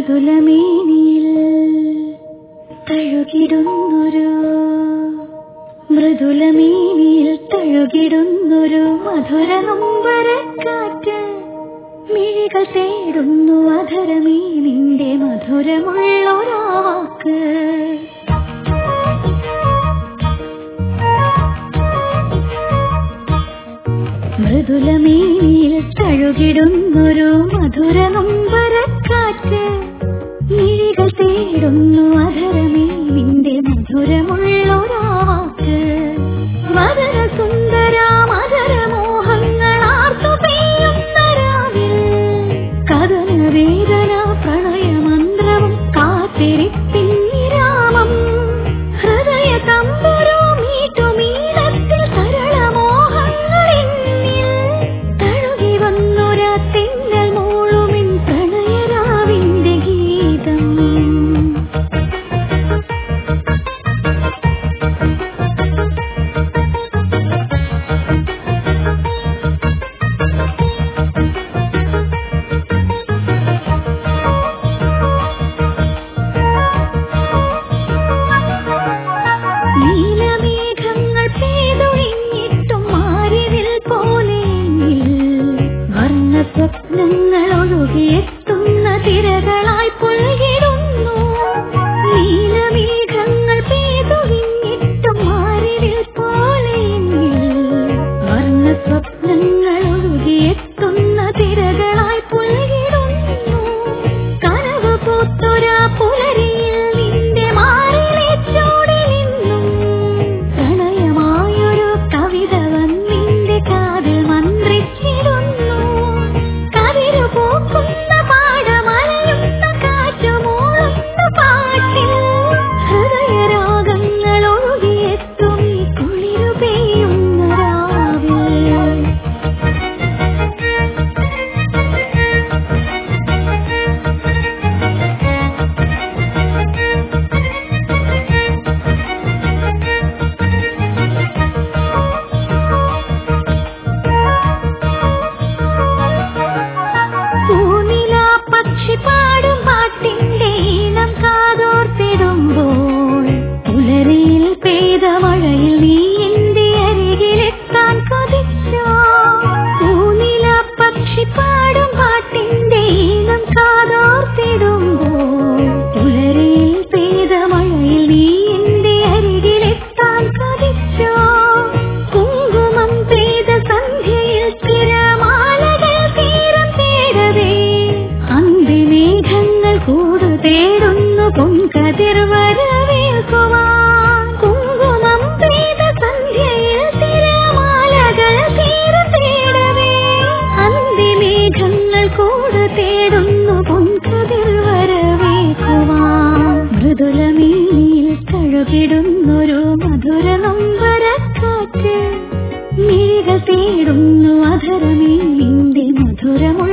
മൃദുലമേനിയിൽ തഴുകിടുന്നൊരു മൃദുലമേനിയിൽ തഴുകിടുന്നൊരു മധുര നൊമ്പരക്കാറ്റ് മിഴികൾ തേടുന്നു അധരമേ നിന്റെ മധുരമുള്ളൊരാക്ക് മൃദുലമേനിയിൽ തഴുകിടുന്നൊരു മധുര നൊമ്പരക്കാറ്റ് മിഴികൾ തേടുന്നു അധരമേ നിന്റെ മധുരമുള്ളൊരാക്ക് മധുര സുന്ദര മധുര മോഹങ്ങൾ ആർത്തു പെയ്യുന്ന രാവിൽ കഥന വേദന പ്രണയമന്ത്രവും കാത്തിരിപ്പിൻ വിരാമം ഹൃദയ തമ്പുരു മീട്ടുമീനത്തിൽ സരളമോഹങ്ങളെന്നിൽ തഴുകി വന്നൊര തെന്നൽ മൂളുമിൻ പ്രണയരാവിന്റെ ഗീതം നീലമേഘങ്ങൾ പെയ്തൊഴിഞ്ഞിട്ടും മാറിവിൽ പോലെ വർണ്ണ സ്വപ്നങ്ങൾ ഒഴുകിയെത്തുന്ന തിരകളായി പുൽകിടുന്നു നീലമേഘങ്ങൾ പെയ്തൊഴിഞ്ഞിട്ടും മാറിവിൽ പോലെ വർണ്ണ സ്വപ്നങ്ങൾ ഒഴുകിയെത്തുന്ന തിരകളായി പുൽകിടുന്നു കനവ് പൂത്തൊരാ പുലരിയിൽ നിന്റെ മാറിലെ ചൂടിൽ നിന്നും പ്രണയമായൊരു കവിത വന്നിന്റെ കാതിൽ മന്ത്രിച്ചിടുന്നു കതിരു പൂക്കുന്ന പാടമലയുന്ന കാറ്റുമൂളുന്ന പാട്ടിൽ ഹൃദയരാഗങ്ങൾ ഒഴുകിയെത്തും ഈ കുളിരു പെയ്യുന്ന രാവിൽ പൂനില പക്ഷി പാടും പാട്ടിന്റെ ഈണം കാതോർത്തിടുമ്പോൾ പുലരിയിൽ പെയ്ത മഴയിൽ നീ എന്റെ അരികിലെത്താൻ കൊതിച്ചോ പൂനില പക്ഷി പാടും പാട്ടിന്റെ ഈണം കാതോർത്തിടുമ്പോൾ പുലരിയിൽ പെയ്ത മഴയിൽ നീ എന്റെ അരികിലെത്താൻ കൊതിച്ചോ കുങ്കുമം പെയ്ത സന്ധ്യയിൽ തിരമാലകൾ തീരം തേടവേ അന്തിമേഘങ്ങൾ കൂടു തേടുന്നു പൊൻകതിർ വരവേൽക്കുവാൻ കുങ്കുമം പെയ്ത സന്ധ്യയിൽ തിരമാലകൾ തീരം തേടവേ അന്തിമേഘങ്ങൾ കൂടു തേടുന്നു പൊൻകതിർ വരവേൽക്കുവാൻ മൃദുലമീനിൽ കഴുകിടുന്നൊരു മധുര നൊമ്പരക്കാറ്റ് മിഴികൾ തേടുന്നു അധരമേ നിന്റെ മധുരമോ